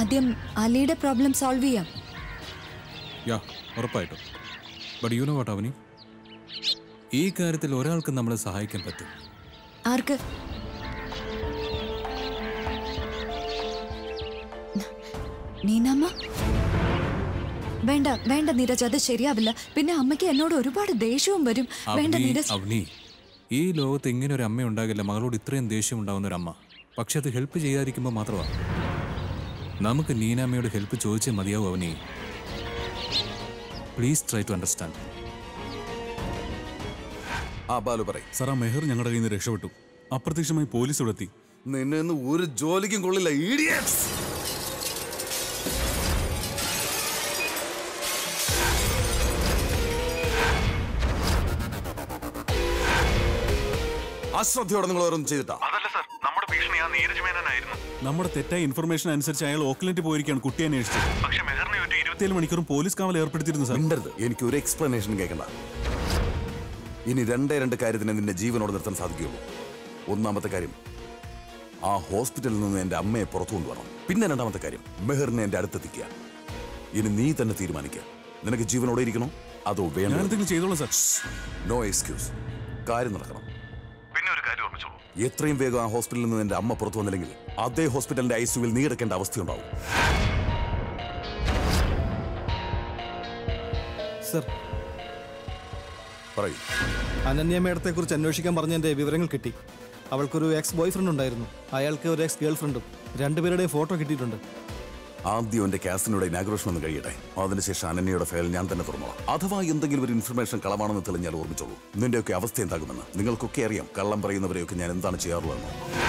ആദ്യം അലിയുടെ problem solve ചെയ്യാം യാ ഉറപ്പായിട്ടും ബട്ട് യു നോ വാട്ട് അവനി ഈ കാര്യത്തിൽ ഒരാൾക്ക് നമ്മളെ സഹായിക്കാൻ പറ്റും ആർക്ക് നീനമ്മ വേണ്ട വേണ്ട നീരജ് അത് ശരിയാവില്ല പിന്നെ അമ്മയ്ക്ക് എന്നോട് ഒരുപാട് ദേഷ്യവും വരും വേണ്ട അവനി നീരജ് അവനി ഈ ലോകത്ത് ഇങ്ങനെ ഒരു അമ്മ ഉണ്ടാകില്ല മകളോട് ഇത്രയും ദേഷ്യം ഉണ്ടാവുന്ന ഒരു അമ്മ പക്ഷെ അത് ഹെൽപ്പ് ചെയ്യാതിരിക്കുമ്പോൾ മാത്രമാണ് നമുക്ക് നീനാമ്മയോട് ഹെൽപ്പ് ചോദിച്ചേ മതിയാവും അവനി പ്ലീസ് ട്രൈ ടു അണ്ടർസ്റ്റാൻഡ് ആ ബാലു പറയും സാർ ആ മെഹർ ഞങ്ങളുടെ കയ്യിൽ നിന്ന് രക്ഷപ്പെട്ടു അപ്രത്യക്ഷമായി പോലീസ് ഇവിടെ എത്തി നിന്നെ ഒന്നും ഒരു ജോലിക്കും കൊള്ളില്ല idiots. അശ്രദ്ധയോടെ നിങ്ങൾ ഓരോന്നും ചെയ്തിട്ടാ അതല്ല സർ നമ്മുടെ ഭീഷണി ആ നീരജ് മേനനായിരുന്നു നമ്മുടെ തെറ്റായ ഇൻഫർമേഷൻ അനുസരിച്ച് അയാൾ ഓക്ലൻഡിൽ പോയിരിക്കുകയാണ് കുട്ടിയെ അന്വേഷിച്ചത് പക്ഷെ മെഹറിനെ ഒരു ഇരുപത്തി ഇരുപത്തിയേഴ് മണിക്കൂറും പോലീസ് കാവൽ ഏർപ്പെടുത്തിയിരുന്നു സാർ മിണ്ടരുത് എനിക്ക് ഒരു എക്സ്പ്ലനേഷൻ കേൾക്കണ്ട ഇനി രണ്ടേ രണ്ട് കാര്യത്തിന് നിന്റെ ജീവനോട് നിർത്താൻ സാധിക്കുകയുള്ളൂ ഒന്നാമത്തെ കാര്യം ആ ഹോസ്പിറ്റലിൽ നിന്ന് എന്റെ അമ്മയെ പുറത്തു കൊണ്ടുവരണം പിന്നെ രണ്ടാമത്തെ കാര്യം മെഹറിനെ എന്റെ അടുത്തെത്തിക്കുക ഇനി നീ തന്നെ തീരുമാനിക്കുക നിനക്ക് ജീവനോടെ ഇരിക്കണോ അതോ ഞാൻ വേണ്ട എന്തെങ്കിലും ചെയ്തോളാം സാർ നോ എക്സ്ക്യൂസ് കാര്യം നടക്കണം പിന്നെ ഒരു കാര്യം ഓർമ്മിച്ചോളൂ എത്രയും വേഗം ആ ഹോസ്പിറ്റലിൽ നിന്ന് എന്റെ അമ്മ പുറത്തു വന്നില്ലെങ്കിൽ അതേ ഹോസ്പിറ്റലിന്റെ ഐ സിയുവിൽ നീ എടുക്കേണ്ട അവസ്ഥയുണ്ടാവും സർ പറയൂ അനന്യ മേഡത്തെക്കുറിച്ച് അന്വേഷിക്കാൻ പറഞ്ഞതിന്റെ വിവരങ്ങൾ കിട്ടി അവൾക്കൊരു എക്സ് ബോയ് ഫ്രണ്ട് ഉണ്ടായിരുന്നു അയാൾക്ക് ഒരു എക്സ് ഗേൾ ഫ്രണ്ടും രണ്ടുപേരുടെയും ഫോട്ടോ കിട്ടിയിട്ടുണ്ട് ആദ്യം എന്റെ കാസിനോട് ഇനാഗ്രേഷൻ ഒന്ന് കഴിയട്ടെ അതിനുശേഷം അനന്യയുടെ ഫയൽ ഞാൻ തന്നെ തുറന്നോളാം അഥവാ എന്തെങ്കിലും ഒരു ഇൻഫർമേഷൻ കളവാണെന്ന് തെളിഞ്ഞാൽ ഓർമ്മിച്ചോളൂ നിന്റെയൊക്കെ അവസ്ഥ എന്താകുമെന്ന് നിങ്ങൾക്കൊക്കെ അറിയാം കള്ളം പറയുന്നവരെയൊക്കെ ഞാൻ എന്താണ് ചെയ്യാറുള്ളതെന്ന്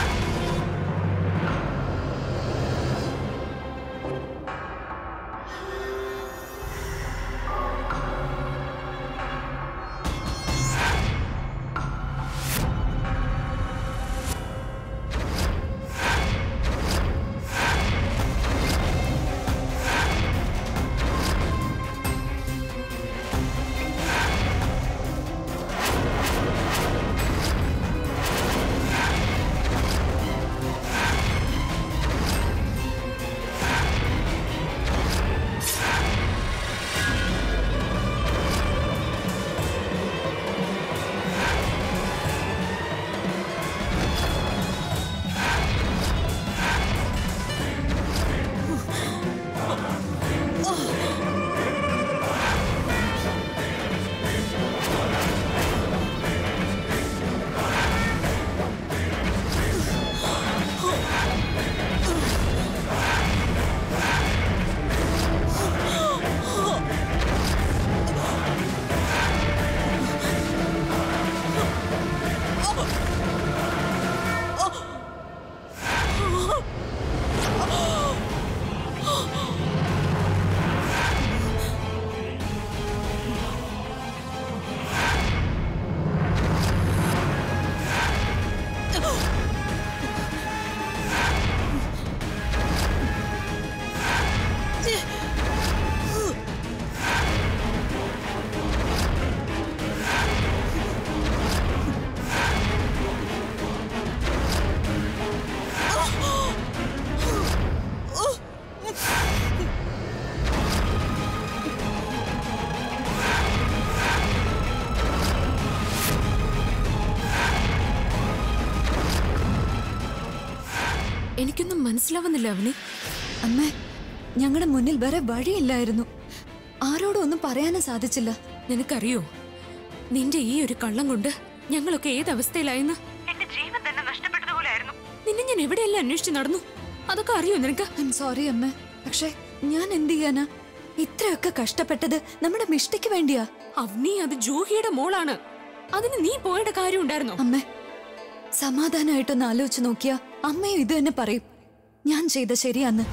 എനിക്കൊന്നും മനസ്സിലാവുന്നില്ല അവനി അമ്മേ ഞങ്ങളുടെ മുന്നിൽ വേറെ വഴിയില്ലായിരുന്നു ആരോടും ഒന്നും പറയാനും സാധിച്ചില്ല നിനക്കറിയോ നിന്റെ ഈ ഒരു കള്ളം കൊണ്ട് ഞങ്ങളൊക്കെ ഏത് അവസ്ഥയിലായെന്ന് എന്റെ ജീവൻ തന്നെ നഷ്ടപ്പെട്ടതുപോലെ ആയിരുന്നു നിന്നെ ഞാൻ എവിടെയെല്ലാം അന്വേഷിച്ച് നടന്നു അതൊക്കെ അറിയോ നിനക്ക് ഐ എം സോറി അമ്മ പക്ഷേ ഞാൻ എന്ത് ചെയ്യാനാ ഇത്രയൊക്കെ കഷ്ടപ്പെട്ടത് നമ്മുടെ മിഷ്ടിക്ക് വേണ്ടിയാ അവനി അത് ജൂഹിയുടെ മോളാണ് അതിന് നീ പോയുടെ കാര്യം ഉണ്ടായിരുന്നോ അമ്മേ സമാധാനമായിട്ടൊന്ന് ആലോചിച്ച് നോക്കിയാ അമ്മയും ഇത് തന്നെ പറയും ഞാൻ ചെയ്ത ശരിയാന്ന്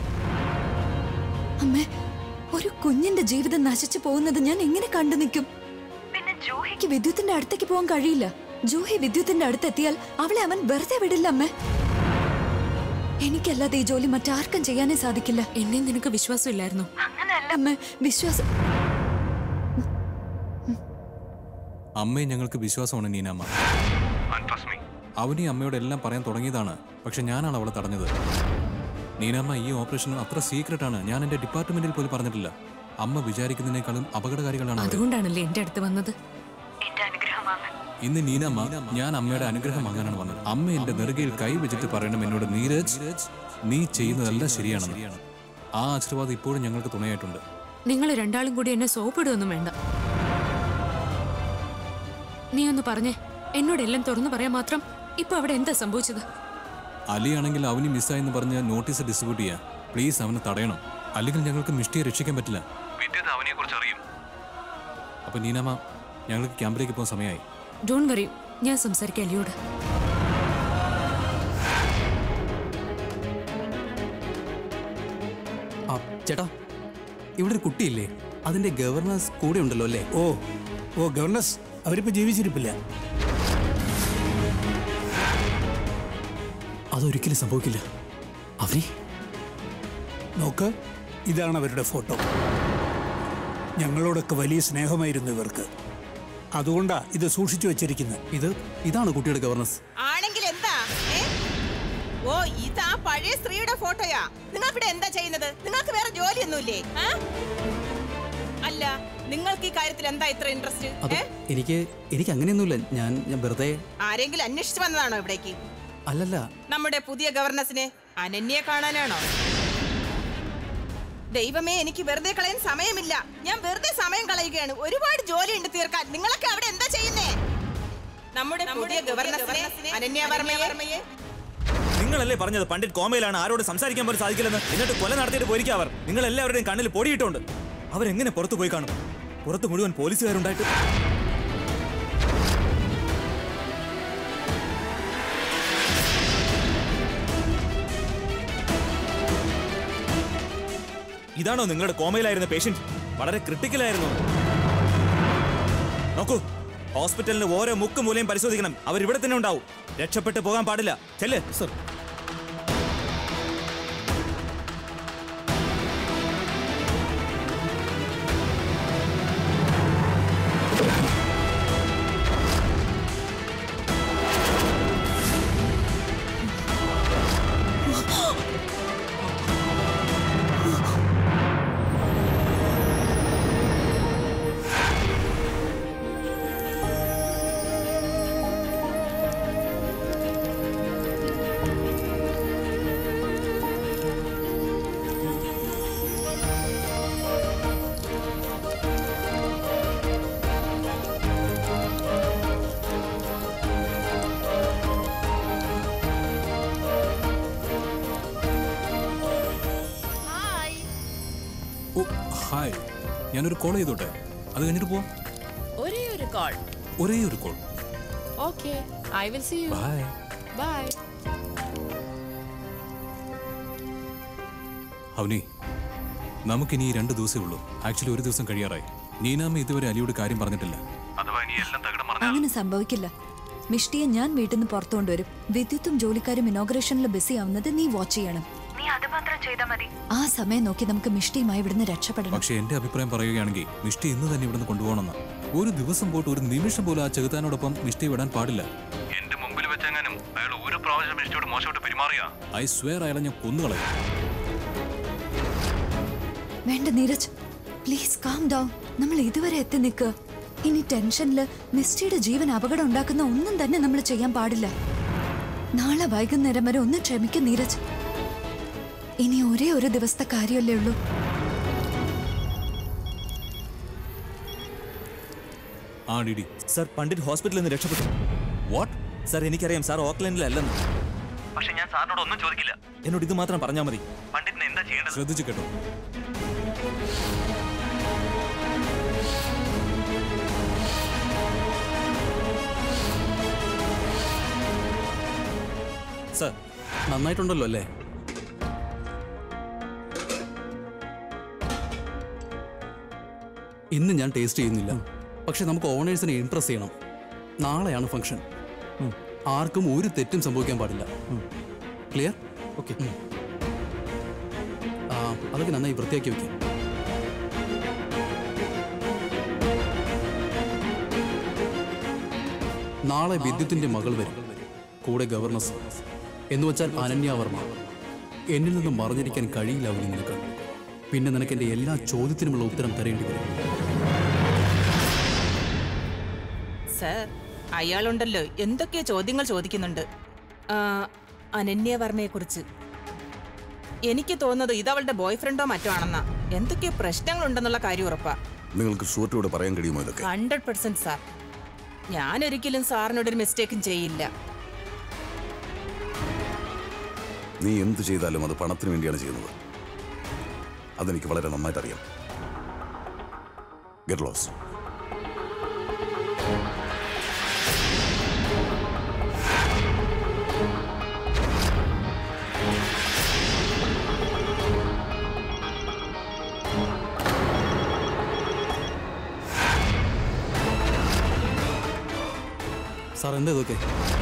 അമ്മേ ഒരു കുഞ്ഞിന്റെ ജീവിതം നശിച്ചു പോകുന്നത് ഞാൻ എങ്ങനെ കണ്ടു നിൽക്കും പിന്നെ ജൂഹി എനിക്ക് വിദ്യുത്തിന്റെ അടുത്തേക്ക് പോകാൻ കഴിയില്ല ജൂഹി വിദ്യുത്തിന്റെ അടുത്തെത്തിയാൽ അവളെ അവൻ വെറുതെ വിടില്ല അമ്മേ എനിക്കല്ലാതെ ഈ ജോലി മറ്റാർക്കും ചെയ്യാനേ സാധിക്കില്ല എന്നെ നിനക്ക് വിശ്വാസമില്ലായിരുന്നു അങ്ങനെയല്ല അമ്മേ വിശ്വാസം അമ്മയെ ഞങ്ങൾക്ക് വിശ്വാസമാണ് നീനാമ്മ And trust me, അവനീ അമ്മയോട് എല്ലാം പറയാൻ തുടങ്ങിയതാണ് പക്ഷെ ഞാനാണ് അവളെ തടഞ്ഞത് നീനാമ്മ ഈ ഓപ്പറേഷൻ അത്ര സീക്രട്ട് ആണ് ഞാൻ എന്റെ ഡിപ്പാർട്ട്മെന്റിൽ പോലും പറഞ്ഞിട്ടില്ല അമ്മ വിചാരിക്കുന്നതിനേക്കാളും അപകടകാരികളാണ് അവർ. അതുകൊണ്ടാണല്ലേ എന്റെ അടുത്ത് വന്നത് എന്റെ അനുഗ്രഹം വാങ്ങാൻ ഇന്ന് നീനമ്മ ഞാൻ അമ്മയുടെ അനുഗ്രഹം വാങ്ങാനാണ് വന്നത് അമ്മ എന്റെ നെറുകയിൽ കൈ വെച്ചിട്ട് പറയണം എന്നോട് നീരജ് നീ ചെയ്യുന്നതെല്ലാം ശരിയാണെന്ന് ആ ആശീർവാദം ഇപ്പോഴും ഞങ്ങൾക്ക് തുണയായിട്ടുണ്ട് നിങ്ങൾ രണ്ടാളും കൂടി എന്നെ സോപ്പിടുകയൊന്നും വേണ്ട നീ ഒന്ന് പറഞ്ഞേ എന്നോട് എല്ലാം തുറന്നു പറയാൻ മാത്രം ഇപ്പൊ അവിടെ എന്താ സംഭവിച്ചത് അലിയാണെങ്കിൽ അവന് മിസ്സായെന്ന് പറഞ്ഞ് നോട്ടീസ് ഡിസ്ട്രിബ്യൂട്ട് ചെയ്യാം പ്ലീസ് അവനെ തടയണം അല്ലെങ്കിൽ ഞങ്ങൾക്ക് മിഷ്ടിയെ രക്ഷിക്കാൻ പറ്റില്ല വിദ്യുത് അവനെ കുറിച്ച് അറിയും അപ്പൊ നീനമ്മ ഞങ്ങൾക്ക് ക്യാമ്പിലേക്ക് പോകാൻ സമയമായി ഡോൺ വറി ഞാൻ സംസാരിക്കാം അലിയോട് ആ ചേട്ടാ ഇവിടെ ഒരു കുട്ടിയില്ലേ അതിന്റെ ഗവർണേഴ്സ് കൂടെ ഉണ്ടല്ലോ അല്ലേ ഓ ഓ ഗവർണസ് അവരിപ്പോ ജീവിച്ചിരിപ്പില്ല അതൊരിക്കലും സംഭവിക്കില്ല അവനെ നോക്ക് ഇതാണ് അവരുടെ ഫോട്ടോ ഞങ്ങളോടൊക്കെ വലിയ സ്നേഹമായിരുന്നു ഇവർക്ക് അതുകൊണ്ടാ ഇത് സൂക്ഷിച്ചു വെച്ചിരിക്കുന്നത് ഇത് ഇതാണ് കുട്ടിയുടെ ഗവർണേഴ്സ് ആണെങ്കിൽ എന്താ ഏ? ഓ ഇതാ പഴയ സ്ത്രീയുടെ ഫോട്ടോയാ നിങ്ങൾ ഇവിടെ എന്താ ചെയ്യുന്നത് നിങ്ങൾക്ക് വേറെ ജോലിയൊന്നുമില്ലേ ആ? അല്ല നിങ്ങൾക്ക് ഈ കാര്യത്തിൽ എന്താ ഇത്ര ഇൻട്രസ്റ്റ് അത് എനിക്ക് എനിക്ക് അങ്ങനെയൊന്നുമില്ല ഞാൻ ഞാൻ വെറുതെ ആരെങ്കിലും അന്വേഷിച്ചു വന്നതാണോ ഇവിടേക്ക് അല്ലല്ല നമ്മുടെ പുതിയ ഗവർണസിനെ അനന്യെ കാണാനാണോ ദൈവമേ എനിക്ക് വെറുതെ കളയാൻ സമയമില്ല ഞാൻ വെറുതെ സമയം കളയുകയാണ് ഒരുപാട് ജോലിയുണ്ട് തീർക്കാൻ നിങ്ങളൊക്കെ അവിടെ എന്താ ചെയ്യുന്നേ നമ്മുടെ പുതിയ ഗവർണസിനെ അനന്യവർമ്മയെ നിങ്ങളല്ലേ പറഞ്ഞത് പണ്ഡിറ്റ് കോമയിലാണ് ആരോട് സംസാരിക്കാൻ പോലും സാധിക്കില്ലെന്ന് എന്നിട്ട് കൊല നടത്തിയിട്ട് പോയിരിക്കും അവർ നിങ്ങൾ എല്ലാവരുടെയും കണ്ണിൽ പൊടിയിട്ടുണ്ട് അവരെങ്ങനെ പുറത്തു പോയി കാണും പുറത്ത് മുഴുവൻ പോലീസുകാരുണ്ടായിട്ട് ഇതാണോ നിങ്ങളുടെ കോമയിലായിരുന്ന പേഷ്യന്റ് വളരെ ക്രിട്ടിക്കലായിരുന്നു നോക്കൂ ഹോസ്പിറ്റലിന് ഓരോ മുക്ക് മൂലയും പരിശോധിക്കണം അവർ ഇവിടെ തന്നെ ഉണ്ടാവും രക്ഷപ്പെട്ടു പോകാൻ പാടില്ല ചെല്ല് സർ ഓ ഹായ് ഞാനൊരു കോൾ ചെയ്തോട്ടെ അത് കഴിഞ്ഞിട്ട് പോവാം ഒരേ ഒരു കോൾ ഒരേ ഒരു call okay I will see you bye bye Avani നമുക്കിനി ഈ രണ്ട് ദിവസമേ ഉള്ളൂ ആക്ച്വലി ഒരു ദിവസം കഴിയാറായി നീനാമ്മ ഇതുവരെ അലിയോട് കാര്യം പറഞ്ഞിട്ടില്ല അഥവാ ഇനി എല്ലാം തകിടം മറിഞ്ഞാൽ അങ്ങനെ സംഭവിക്കില്ല മിഷ്ടിയെ ഞാൻ വീട്ടിൽ നിന്ന് പുറത്തു കൊണ്ടുവരും വിദ്യുത്തും ജോലിക്കാരും ഇനോഗ്രേഷനിൽ ബിസി ആവുന്നത് നീ വാച്ച് ചെയ്യണം നീ അത് മാത്രം ചെയ്താൽ മതി ആ സമയം നോക്കി നമുക്ക് മിഷ്ടിയുമായി ഇവിടുന്ന് രക്ഷപ്പെടണം പക്ഷെ എന്റെ അഭിപ്രായം പറയുകയാണെങ്കിൽ മിഷ്ടി ഇന്ന് തന്നെ ഇവിടുന്ന് കൊണ്ടുപോകണമെന്ന് ഒരു ദിവസം പോയിട്ട് ഒരു നിമിഷം പോലും ആ ചെകുത്താനോടൊപ്പം മിഷ്ടി വിടാൻ പാടില്ല എന്റെ മുമ്പിൽ വെച്ചെങ്ങാനും അയാൾ ഒരു പ്രാവശ്യം മിനിസ്റ്റോട് മോശമായിട്ട് പെരുമാറിയാ ഐ സ്വയർ അയാളെ ഞാൻ കൊന്നുകളയും വേണ്ട നീരജ് പ്ലീസ് കാം ഡൗൺ നമ്മൾ ഇതുവരെ എത്തി നിൽക്കുക ഇനി ടെൻഷനില് മിസ്റ്റിയുടെ ജീവൻ അപകടം ഉണ്ടാക്കുന്ന ഒന്നും തന്നെ നമ്മൾ ചെയ്യാൻ പാടില്ല നാളെ വൈകുന്നേരം വരെ ഒന്ന് ക്ഷമിക്കും നീരജ് ഇനി ഒരേ ഒരു ദിവസത്തെ കാര്യമല്ലേ ഉള്ളൂ ആ ഡിഡി സർ പണ്ഡിറ്റ് ഹോസ്പിറ്റലിൽ നിന്ന് രക്ഷപ്പെട്ടു വാട്ട് സർ എനിക്കറിയാം സാർ ഓക്ലൻഡിലല്ലെന്ന് പക്ഷെ ഞാൻ സാറിനോട് ഒന്നും ചോദിക്കില്ല എന്നോട് ഇത് മാത്രം പറഞ്ഞാൽ മതി പണ്ഡിറ്റിന് എന്താ ചെയ്യേണ്ടത് ശ്രദ്ധിച്ചു കേട്ടോ സർ നന്നായിട്ടുണ്ടല്ലോ അല്ലേ ഇന്ന് ഞാൻ ടേസ്റ്റ് ചെയ്യുന്നില്ല പക്ഷെ നമുക്ക് ഓണേഴ്സിനെ ഇംപ്രസ് ചെയ്യണം നാളെയാണ് ഫംഗ്ഷൻ ആർക്കും ഒരു തെറ്റും സംഭവിക്കാൻ പാടില്ല ക്ലിയർ ഓക്കെ അതൊക്കെ നന്നായി വൃത്തിയാക്കി വെക്കാം നാളെ വിദ്യുത്തിന്റെ മകൾ വരും കൂടെ ഗവർണസ് എന്ന് വെച്ചാൽ അനന്യ വർമ്മ എന്നിൽ നിന്നും മറഞ്ഞിരിക്കാൻ കഴിയില്ല അവന് നിനക്ക് പിന്നെ നിനക്ക് എൻ്റെ എല്ലാ ചോദ്യത്തിനുമുള്ള ഉത്തരം തരേണ്ടി വരും സർ അയാളുണ്ടല്ലോ എന്തൊക്കെയോ ചോദ്യങ്ങൾ ചോദിക്കുന്നുണ്ട് ആ, അനന്യവർമ്മയെ കുറിച്ച് എനിക്ക് തോന്നുന്നത് ഇത് അവളുടെ ബോയ്ഫ്രണ്ടോ മറ്റോ ആണെന്നാ എന്തൊക്കെയോ പ്രശ്നങ്ങളുണ്ടെന്നുള്ള കാര്യം ഉറപ്പാ നിങ്ങൾക്ക് ഷൂർട്ടിയോട് പറയാൻ കഴിയുമോ ഇതൊക്കെ ഹൺഡ്രഡ് പെർസെന്റ് സാർ ഞാൻ ഒരിക്കലും സാറിനോടൊരു മിസ്റ്റേക്കും ചെയ്യില്ല നീ എന്ത് ചെയ്താലും അത് പണത്തിന് വേണ്ടിയാണ് ചെയ്യുന്നത് അതെനിക്ക് വളരെ നന്നായിട്ട് അറിയാം ഗെറ്റ് ലോസ് സാർ എന്താ ഇതൊക്കെ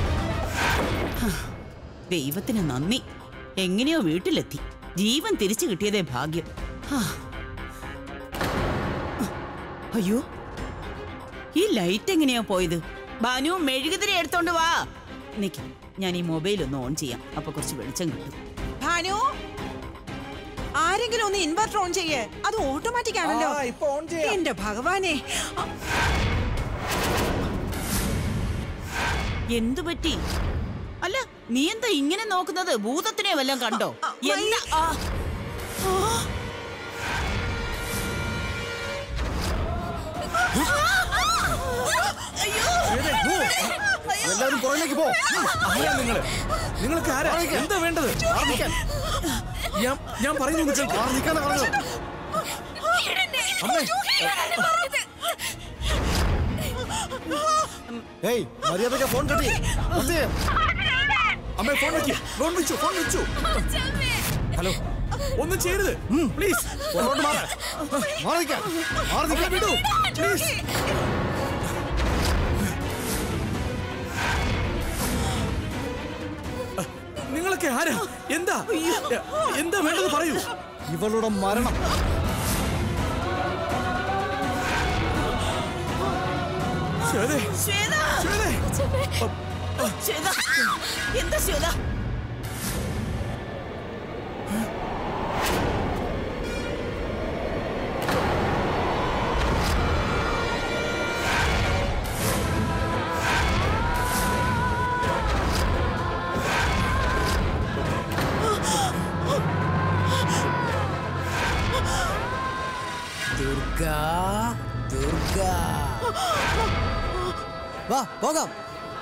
ദൈവത്തിന് നന്ദി എങ്ങനെയോ വീട്ടിലെത്തി ജീവൻ തിരിച്ചു കിട്ടിയതേ ഭാഗ്യം ഹാ. അയ്യോ ഈ ലൈറ്റ് എങ്ങനെയാ പോയത് ബാനു മെഴുകുതിരി എടുത്തോണ്ട് വാ നിക്ക് ഞാൻ ഈ മൊബൈൽ ഒന്ന് ഓൺ ചെയ്യാം അപ്പൊ കുറച്ച് വെളിച്ചം കിട്ടും ഭാനു ആരെങ്കിലും ഒന്ന് ഇൻവെർട്ടർ ഓൺ ചെയ്യേ അത് ഓട്ടോമാറ്റിക് ആണല്ലോ എന്റെ ഭഗവാനെ ആ, എന്തു പറ്റി അല്ല നീ എന്താ ഇങ്ങനെ നോക്കുന്നത് ഭൂതത്തിനെ വല്ലതും കണ്ടോ എന്താ ആ. ആ. എല്ലാവരും പുറകിലേക്ക് പോ ആരാ നിങ്ങള് നിങ്ങൾക്ക് ആരാ എന്താ വേണ്ടത് ഞാൻ ഞാൻ പറയുന്നു കേൾക്ക് നിൽക്കാനാ പറഞ്ഞത് അമ്മേ ഏയ് മര്യാദയ്ക്ക് ഫോൺ കട്ടി നിർത്തിയേ. അമ്മേ ഫോൺ വെച്ചു ഫോൺ വെച്ചു ഫോൺ വെച്ചു ഹലോ ഒന്നും ചെയ്യരുത് പ്ലീസ് പുറകോട്ട് മാറ്. മാറി നിൽക്കാൻ. മാറി നിൽക്കാൻ. വിടൂ പ്ലീസ് നിങ്ങളൊക്കെ ആരാ എന്താ എന്താ വേണ്ടത് പറയൂ ഇവളുടെ മരണം ശ്വേതേ ശ്വേത ശ്വേതേ ശ്വേത എന്താ ശ്വേത ദുർഗ ദുർഗ വാ പോകാം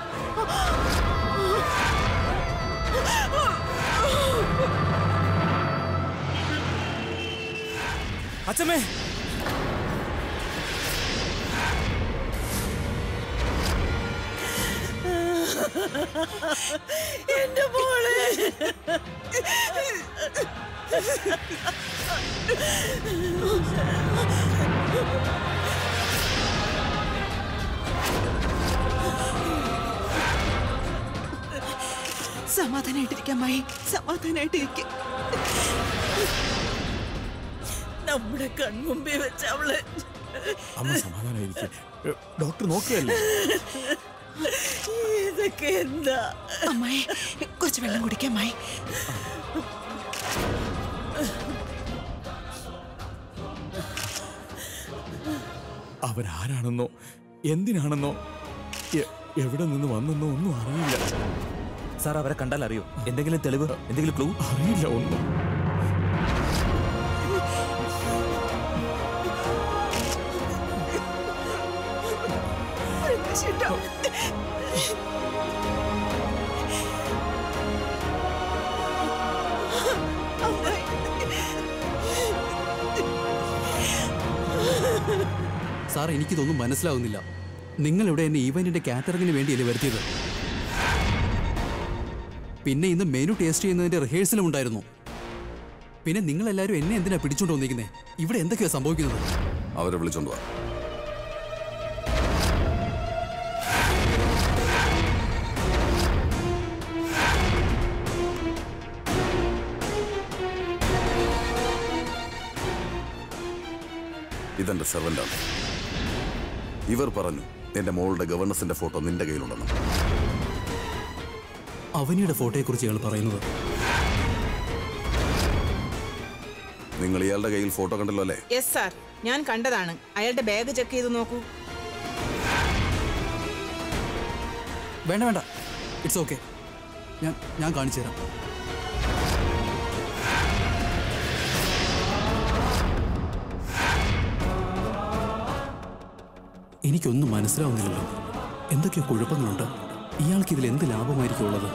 അച്ഛമ്മേ എന്റെ മോളെ സമാധാനായിട്ടിരിക്കാം മായി സമാധാനായിട്ടിരിക്കാം നമ്മുടെ കൺമുമ്പേ വെച്ച അവള് അമ്മ സമാധാനായിരിക്കും ഡോക്ടർ നോക്കിയല്ലേ ഇതൊക്കെ എന്താ അമ്മായി കുറച്ച് വെള്ളം കുടിക്കാം മായി അവരാരാണെന്നോ എന്തിനാണെന്നോ എ- എവിടെ നിന്ന് വന്നെന്നോ ഒന്നും അറിയില്ല സാർ അവരെ കണ്ടാൽ അറിയോ എന്തെങ്കിലും തെളിവ് എന്തെങ്കിലും ക്ലൂ അറിയില്ല ഒന്നും സാർ എനിക്കിതൊന്നും മനസ്സിലാവുന്നില്ല നിങ്ങൾ ഇവിടെ എന്നെ ഈവന്റിന്റെ കാറ്ററിംഗിന് വേണ്ടിയല്ലേ വരുത്തിയത് പിന്നെ ഇന്ന് മെനു ടേസ്റ്റ് ചെയ്യുന്നതിന്റെ റിഹേഴ്സലും ഉണ്ടായിരുന്നു പിന്നെ നിങ്ങൾ എല്ലാവരും എന്നെ എന്തിനാ പിടിച്ചോണ്ട് വന്നിരിക്കുന്നത് ഇവിടെ എന്തൊക്കെയാ സംഭവിക്കുന്നത് അവരെ വിളിച്ചോണ്ട് വാ ഇതെന്റെ സെർവന്റാണ് ഇവർ പറഞ്ഞു എന്റെ മോളുടെ ഗവർണസിന്റെ ഫോട്ടോ നിന്റെ കയ്യിലുണ്ടെന്ന് അവനിയുടെ ഫോട്ടോയെക്കുറിച്ച് ഇയാൾ പറയുന്നത് നിങ്ങൾ ഇയാളുടെ കയ്യിൽ ഫോട്ടോ കണ്ടല്ലോ അല്ലേ യെസ് സാർ ഞാൻ കണ്ടതാണ് അയാളുടെ ബാഗ് ചെക്ക് ചെയ്ത് നോക്കൂ വേണ്ട വേണ്ട ഇറ്റ്സ് ഓക്കെ ഞാൻ ഞാൻ കാണിച്ചു തരാം എനിക്കൊന്നും മനസ്സിലാവുന്നില്ലല്ലോ എന്തൊക്കെയോ കുഴപ്പങ്ങളുണ്ട് ഇയാൾക്ക് ഇതിൽ എന്ത് ലാഭമായിരിക്കും ഉള്ളത്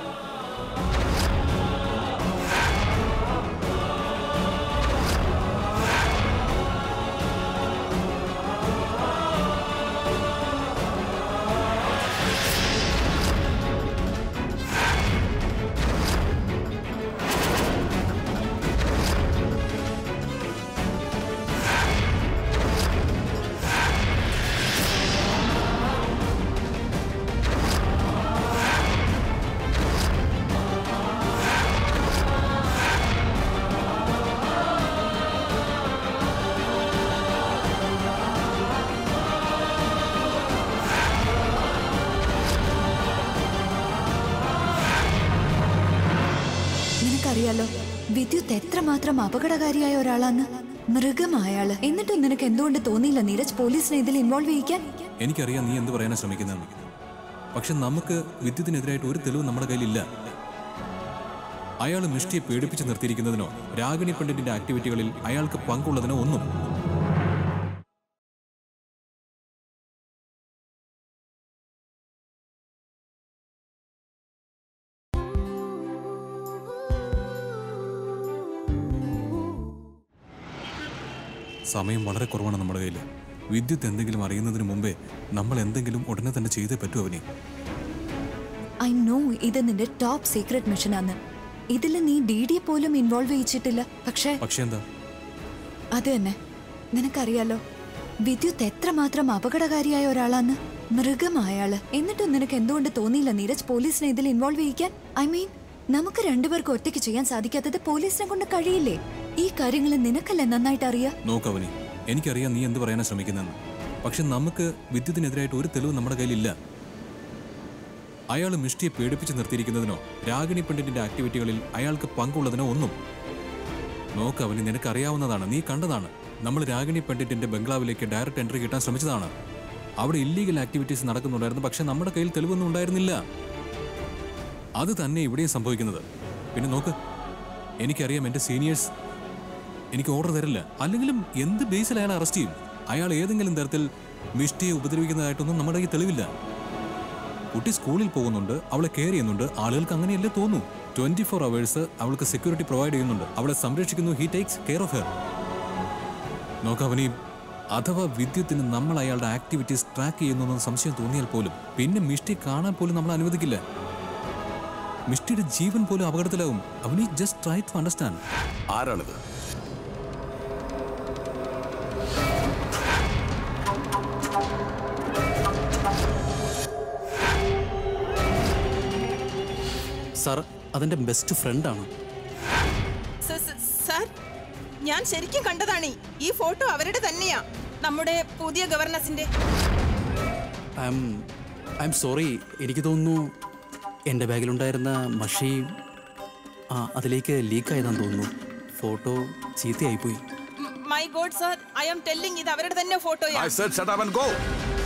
നിനക്കറിയാലോ വിദ്യുത്ത് എത്രമാത്രം അപകടകാരിയായ ഒരാളാന്ന് മൃഗമായാള് എന്നിട്ടും നിനക്ക് എന്തുകൊണ്ട് തോന്നിയില്ല നീരജ് പോലീസിനെ ഇതിൽ ഇൻവോൾവ് ചെയ്യിക്കാൻ എനിക്കറിയാം നീ എന്ത് പറയാനാ ശ്രമിക്കുന്നതെന്ന് പക്ഷെ നമുക്ക് വിദ്യുത്തിനെതിരായിട്ട് ഒരു തെളിവ് നമ്മുടെ കയ്യിലില്ല അയാൾ മിഷ്ടിയെ പേടിപ്പിച്ച് നിർത്തിയിരിക്കുന്നതിനോ രാഗിണി പണ്ഡിറ്റിന്റെ ആക്ടിവിറ്റികളിൽ അയാൾക്ക് പങ്കുള്ളതിനോ ഒന്നും സമയം വളരെ കുറവാണ് നമ്മുടെ കയ്യിൽ വിദ്യുത്ത് എന്തെങ്കിലും അറിയുന്നതിന് മുമ്പേ നമ്മൾ എന്തെങ്കിലും ഉടനെ തന്നെ ചെയ്തേ പറ്റൂ അവനെ ഐ നോ ഇത് നിന്റെ ടോപ്പ് സീക്രട്ട് മിഷനാന്ന് ഇതിൽ നീ ഡി ഡി പോലും ഇൻവോൾവ് ചെയ്യിച്ചിട്ടില്ല പക്ഷേ പക്ഷെ എന്താ അത് തന്നെ നിനക്കറിയാലോ വിദ്യുത്ത് എത്രമാത്രം അപകടകാരിയായ ഒരാളാന്ന് മൃഗമായാള് എന്നിട്ടും നിനക്ക് എന്തുകൊണ്ട് തോന്നിയില്ല നീരജ് പോലീസിനെ ഇതിൽ ഇൻവോൾവ് ചെയ്യിക്കാൻ ഐ മീൻ നമുക്ക് രണ്ടുപേർക്ക് ഒറ്റയ്ക്ക് ചെയ്യാൻ സാധിക്കാത്തത് പോലീസിനെ കൊണ്ട് കഴിയില്ലേ ഈ കാര്യങ്ങൾ നിനക്കല്ലേ നന്നായിട്ട് അറിയാം നോക്കവനി എനിക്കറിയാം നീ എന്ത് പറയാനാ ശ്രമിക്കുന്നതെന്ന് പക്ഷെ നമുക്ക് വിദ്യുത്തിനെതിരായിട്ട് ഒരു തെളിവ് നമ്മുടെ കയ്യിലില്ല അയാൾ മിഷ്ടിയെ പേടിപ്പിച്ച് നിർത്തിയിരിക്കുന്നതിനോ രാഗിണി പണ്ഡിറ്റിന്റെ ആക്ടിവിറ്റികളിൽ അയാൾക്ക് പങ്കുള്ളതിനോ ഒന്നും നോക്ക് അവന് നിനക്കറിയാവുന്നതാണ് നീ കണ്ടതാണ് നമ്മൾ രാഗിണി പണ്ഡിറ്റിന്റെ ബംഗ്ലാവിലേക്ക് ഡയറക്റ്റ് എൻട്രി കിട്ടാൻ ശ്രമിച്ചതാണ് അവിടെ ഇല്ലീഗൽ ആക്ടിവിറ്റീസ് നടക്കുന്നുണ്ടായിരുന്നു പക്ഷെ നമ്മുടെ കയ്യിൽ തെളിവൊന്നും ഉണ്ടായിരുന്നില്ല അത് തന്നെ ഇവിടെയും സംഭവിക്കുന്നത് പിന്നെ നോക്ക് എനിക്കറിയാം എൻ്റെ സീനിയേഴ്സ് എനിക്ക് ഓർഡർ തരില്ല അല്ലെങ്കിലും എന്ത് ബേസിൽ അയാളെ അറസ്റ്റ് ചെയ്യും അയാൾ ഏതെങ്കിലും തരത്തിൽ മിഷ്ടിയെ ഉപദ്രവിക്കുന്നതായിട്ടൊന്നും നമ്മുടെ കയ്യിൽ തെളിവില്ല കുട്ടി സ്കൂളിൽ പോകുന്നുണ്ട് അവളെ കെയർ ചെയ്യുന്നുണ്ട് ആളുകൾക്ക് അങ്ങനെയല്ലേ തോന്നൂ ട്വന്റി ഫോർ അവേഴ്സ് അവൾക്ക് സെക്യൂരിറ്റി പ്രൊവൈഡ് ചെയ്യുന്നുണ്ട് അവളെ സംരക്ഷിക്കുന്നു he takes care of her നോക്കവനെയും അഥവാ വിദ്യുത്തിന് നമ്മൾ അയാളുടെ ആക്ടിവിറ്റീസ് ട്രാക്ക് ചെയ്യുന്നു എന്ന് സംശയം തോന്നിയാൽ പോലും പിന്നെ മിഷ്ടി കാണാൻ പോലും നമ്മൾ അനുവദിക്കില്ല മിഷ്ടിയുടെ ജീവൻ പോലും അപകടത്തിലാവും Avani just try to understand ആരാണിത് സാർ അതെൻ്റെ ബെസ്റ്റ് ഫ്രണ്ടാണ് സ- സ- സാർ ഞാൻ ശരിക്കും കണ്ടതാണ് ഈ ഫോട്ടോ അവരുടെ തന്നെയാ നമ്മുടെ പുതിയ ഗവർണസിന്റെ I'm I'm sorry എനിക്ക് തോന്നുന്നു എൻ്റെ ബാഗിലുണ്ടായിരുന്ന മഷി ആ അതിലേക്ക് ലീക്കായതാന്ന് തോന്നുന്നു ഫോട്ടോ ചീത്തയായിപ്പോയി my god sir I am telling ഇത് അവരുടെ തന്നെ ഫോട്ടോയാ I said shut up and go.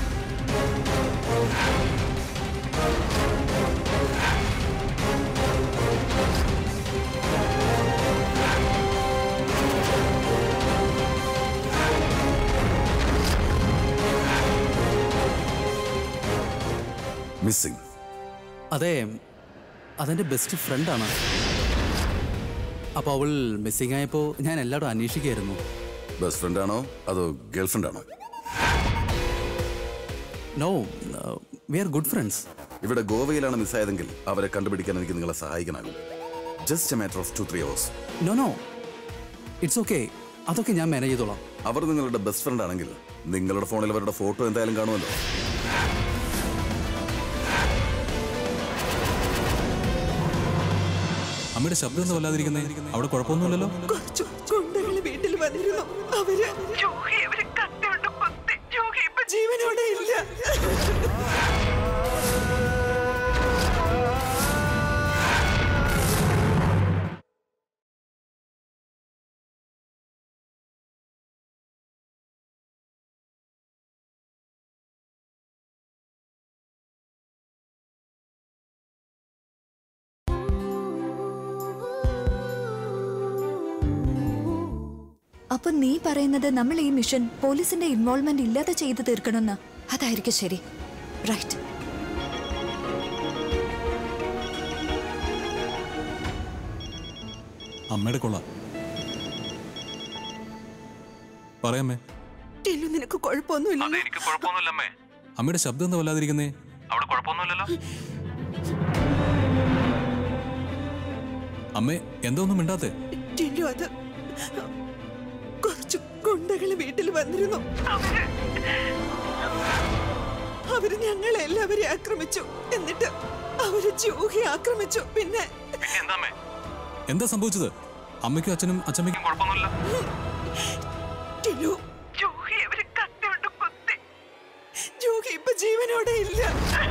Missing അതെ അതെൻ്റെ ബെസ്റ്റ് ഫ്രണ്ടാണ് അപ്പോൾ അവൾ മിസ്സിംഗ് ആയപ്പോൾ ഞാൻ എല്ലായിടും അന്വേഷിക്കുകയായിരുന്നു ബെസ്റ്റ് ഫ്രണ്ട് ആണോ അതോ ഗേൾ ഫ്രണ്ട് ആണോ no we are good friends ഇവിടെ ഗോവയിലാണ് മിസ്സായതെങ്കിൽ അവരെ കണ്ടുപിടിക്കാൻ എനിക്ക് നിങ്ങളെ സഹായിക്കാനാകും just a matter of two three hours no no it's okay അതൊക്കെ ഞാൻ മാനേജ് ചെയ്തോളാം അവർ നിങ്ങളുടെ ബെസ്റ്റ് ഫ്രണ്ട് ആണെങ്കിൽ നിങ്ങളുടെ ഫോണിൽ അവരുടെ ഫോട്ടോ എന്തായാലും കാണുമല്ലോ അമ്മയുടെ ശബ്ദം ഒന്നും വല്ലാതിരിക്കുന്നേ അവിടെ കുഴപ്പമൊന്നുമില്ലല്ലോ കുറച്ചു ഗുണ്ടകൾ വീട്ടിൽ വന്നിരുന്നു അവര് ജീവനോടെ ഇല്ല അപ്പൊ നീ പറയുന്നത് നമ്മൾ ഈ മിഷൻ പോലീസിന്റെ ഇൻവോൾവ്മെന്റ് ഇല്ലാതെ ചെയ്തു തീർക്കണമെന്ന് അതായിരിക്കും ശരി റൈറ്റ് അമ്മയുടെ കൊള്ള പറയാമേ ടില്ലു നിനക്ക് കുഴപ്പമൊന്നുമില്ല അതെ എനിക്ക് കുഴപ്പമൊന്നുമില്ലമ്മേ അമ്മയുടെ ശബ്ദം എന്താ വല്ലാതിരിക്കുന്നേ അവിടെ കുഴപ്പമൊന്നുമില്ലല്ലോ അമ്മേ എന്താ ഒന്നും മിണ്ടാത്തെ ടില്ലു അത് കുറച്ച് ഗുണ്ടകള് വീട്ടിൽ വന്നിരുന്നു അവര് അവര് ഞങ്ങളെ എല്ലാവരെയും ആക്രമിച്ചു എന്നിട്ട് അവര് ജൂഹി ആക്രമിച്ചു പിന്നെ പിന്നെ എന്താമ്മേ എന്താ സംഭവിച്ചത് അമ്മയ്ക്കും അച്ഛനും അച്ഛമ്മയ്ക്കും കുഴപ്പമൊന്നുമില്ല ടിലു ജൂഹി അവര് കത്തിയോണ്ട് കുത്തി ജൂഹി ഇപ്പൊ ജീവനോടെ ഇല്ല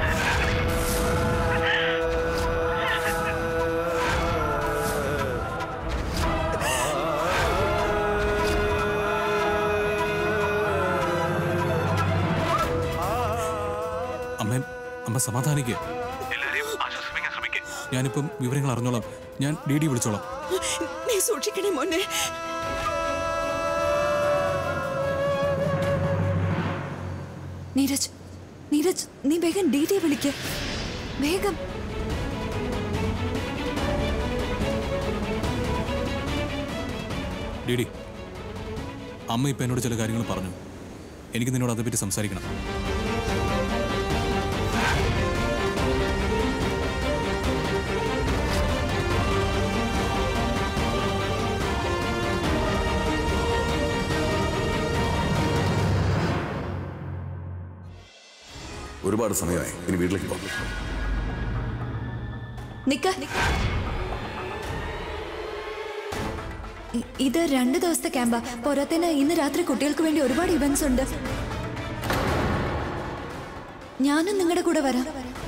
അമ്മ അമ്മ സമാധാനിക്കുക എല്ലാരെയും ആശ്വസിപ്പിക്കാൻ ശ്രമിക്കേ ഞാനിപ്പം വിവരങ്ങൾ അറിഞ്ഞോളാം ഞാൻ ഡി ഡി വിളിച്ചോളാം നീ സൂക്ഷിക്കണേ മോനെ നീരജ് നീരജ് നീ വേഗം ഡി ഡി വിളിക്ക് വേഗം ഡി ഡി അമ്മ ഇപ്പം എന്നോട് ചില കാര്യങ്ങൾ പറഞ്ഞു എനിക്ക് നിന്നോട് അതേപ്പറ്റി സംസാരിക്കണം ഒരുപാട് സമയമായി ഇനി വീട്ടിലേക്ക് പോകാം നിക്ക ഇ- ഇത് രണ്ട് ദിവസത്തെ ക്യാമ്പാ പോരാത്തേന് ഇന്ന് രാത്രി കുട്ടികൾക്ക് വേണ്ടി ഒരുപാട് ഇവന്റ്സ് ഉണ്ട് ഞാനും നിങ്ങളുടെ കൂടെ വരാം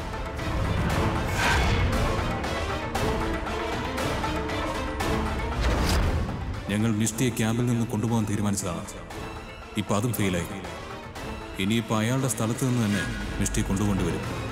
ഞങ്ങൾ മിഷ്ടിയെ ക്യാമ്പിൽ നിന്ന് കൊണ്ടുപോകാൻ തീരുമാനിച്ചതാണ് ഇപ്പം അതും ഫെയിലായി ഇനിയിപ്പോൾ അയാളുടെ സ്ഥലത്ത് നിന്ന് തന്നെ മിഷ്ടിയെ കൊണ്ടുകൊണ്ടുവരും